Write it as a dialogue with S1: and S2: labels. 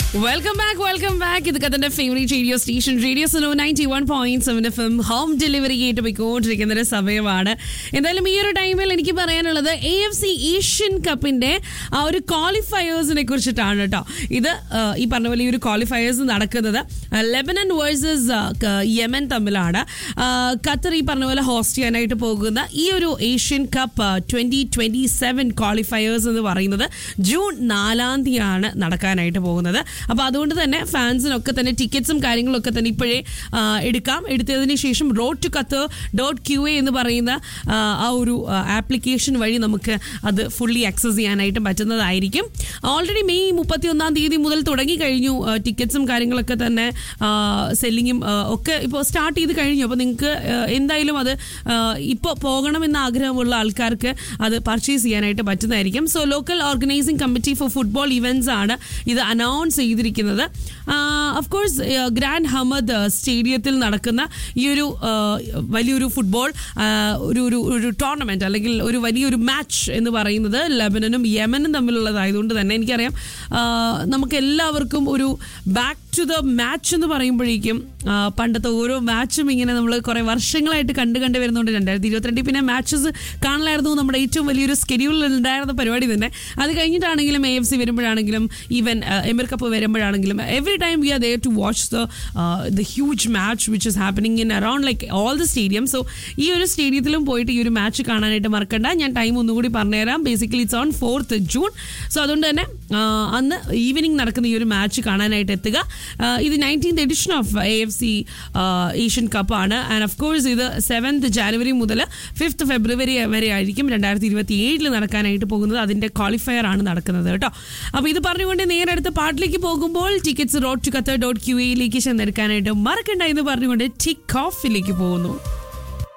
S1: welcome back welcome back ഇത് കഥന്റെ favourite radio station radio സലോ ninety one point seven F M home delivery ആയിട്ട് പോയിക്കൊണ്ടിരിക്കുന്ന ഒരു സമയമാണ് എന്തായാലും ഈ ഒരു ടൈമിൽ എനിക്ക് പറയാനുള്ളത് എ എഫ് സി ഏഷ്യൻ കപ്പിന്റെ ആ ഒരു ക്വാളിഫയേഴ്സിനെ കുറിച്ചിട്ടാണ് കേട്ടോ ഇത് ആ, ഈ പറഞ്ഞ പോലെ ഈ ഒരു ക്വാളിഫയേഴ്സ് നടക്കുന്നത് ലെബനൻ വേഴ്സസ് യമൻ തമ്മിലാണ് ആ, ഖത്തർ ഈ പറഞ്ഞ പോലെ ഹോസ്റ്റ് ചെയ്യാനായിട്ട് പോകുന്ന ഈ ഒരു Asian cup twenty twenty seven qualifiers എന്ന് പറയുന്നത് ജൂൺ നാലാം തീയതിയാണ് നടക്കാനായിട്ട് പോകുന്നത് അപ്പോൾ അതുകൊണ്ട് തന്നെ ഫാൻസിനൊക്കെ തന്നെ ടിക്കറ്റ്സും കാര്യങ്ങളൊക്കെ തന്നെ ഇപ്പോഴേ ആ, എടുക്കാം എടുത്തതിന് ശേഷം road to Qatar dot Q A എന്ന് പറയുന്ന ആ, ആ ഒരു ആപ്ലിക്കേഷൻ വഴി നമുക്ക് അത് ഫുള്ളി ആക്സസ് ചെയ്യാനായിട്ട് പറ്റുന്നതായിരിക്കും ഓൾറെഡി മെയ് മുപ്പത്തി ഒന്നാം തീയതി മുതൽ തുടങ്ങി കഴിഞ്ഞു ആ, ടിക്കറ്റ്സും കാര്യങ്ങളൊക്കെ തന്നെ സെല്ലിങ്ങും ഒക്കെ ഇപ്പോൾ സ്റ്റാർട്ട് ചെയ്ത് കഴിഞ്ഞു അപ്പോൾ നിങ്ങൾക്ക് എന്തായാലും അത് ഇപ്പോൾ പോകണമെന്ന ആഗ്രഹമുള്ള ആൾക്കാർക്ക് അത് പർച്ചേസ് ചെയ്യാനായിട്ട് പറ്റുന്നതായിരിക്കും so local organising committee for football events ആണ് ഇത് അനൗൺസ് ചെയ്തിരിക്കുന്നത് ഓഫ് കോഴ്സ് ഗ്രാൻഡ് ഹമദ് സ്റ്റേഡിയത്തിൽ നടക്കുന്ന ഈ ഒരു ആ, വലിയൊരു ഫുട്ബോൾ ആ, ഒരു ഒരു ഒരു ടൂർണമെന്റ് അല്ലെങ്കിൽ ഒരു വലിയൊരു മാച്ച് എന്ന് പറയുന്നത് ലെബനനും യമനും തമ്മിലുള്ളതായതുകൊണ്ട് തന്നെ എനിക്കറിയാം ആ, നമുക്ക് എല്ലാവർക്കും ഒരു ബാക്ക് ടു ദ മാച്ച് എന്ന് പറയുമ്പോഴേക്കും ആ, പണ്ടത്തെ ഓരോ മാച്ചും ഇങ്ങനെ നമ്മൾ കുറേ വർഷങ്ങളായിട്ട് കണ്ടു കണ്ടു വരുന്നുണ്ട് രണ്ടായിരത്തി ഇരുപത്തിരണ്ടിൽ പിന്നെ മാച്ചസ് കാണലായിരുന്നു നമ്മുടെ ഏറ്റവും വലിയൊരു സ്കെഡ്യൂളിൽ ഉണ്ടായിരുന്ന പരിപാടി തന്നെ അത് കഴിഞ്ഞിട്ടാണെങ്കിലും എ എഫ് സി വരുമ്പോഴാണെങ്കിലും ഈവൻ എമിർ കപ്പ് വരുമ്പോഴാണെങ്കിലും every time we are there to watch the the huge match which is happening in around like all the stadium so ഈ ഒരു സ്റ്റേഡിയത്തിലും പോയിട്ട് ഈ ഒരു മാച്ച് കാണാനായിട്ട് മറക്കണ്ട ഞാൻ ടൈം ഒന്നുകൂടി പറഞ്ഞുതരാം basically it's on fourth June so അതുകൊണ്ട് തന്നെ ആ, അന്ന് ഈവനിങ് നടക്കുന്ന ഈ ഒരു മാച്ച് കാണാനായിട്ട് എത്തുക ആ, ഇത് nineteenth edition of A F C Asian കപ്പാണ് ആൻഡ് ഓഫ് കോഴ്സ് ഇത് സെവൻത് ജാനുവരി മുതൽ ഫിഫ്ത്ത് ഫെബ്രുവരി വരെ ആയിരിക്കും രണ്ടായിരത്തി ഇരുപത്തി ഏഴിൽ നടക്കാനായിട്ട് പോകുന്നത് അതിന്റെ ക്വാളിഫയർ ആണ് നടക്കുന്നത് കേട്ടോ അപ്പോൾ ഇത് പറഞ്ഞുകൊണ്ട് നേരെ അടുത്ത പാട്ടിലേക്ക് പോകുമ്പോൾ tickets road to Qatar dot Q എയിലേക്ക് ചെന്നെടുക്കാനായിട്ട് മറക്കണ്ട എന്ന് പറഞ്ഞുകൊണ്ട് ടിക്ക് ഓഫിലേക്ക് പോകുന്നു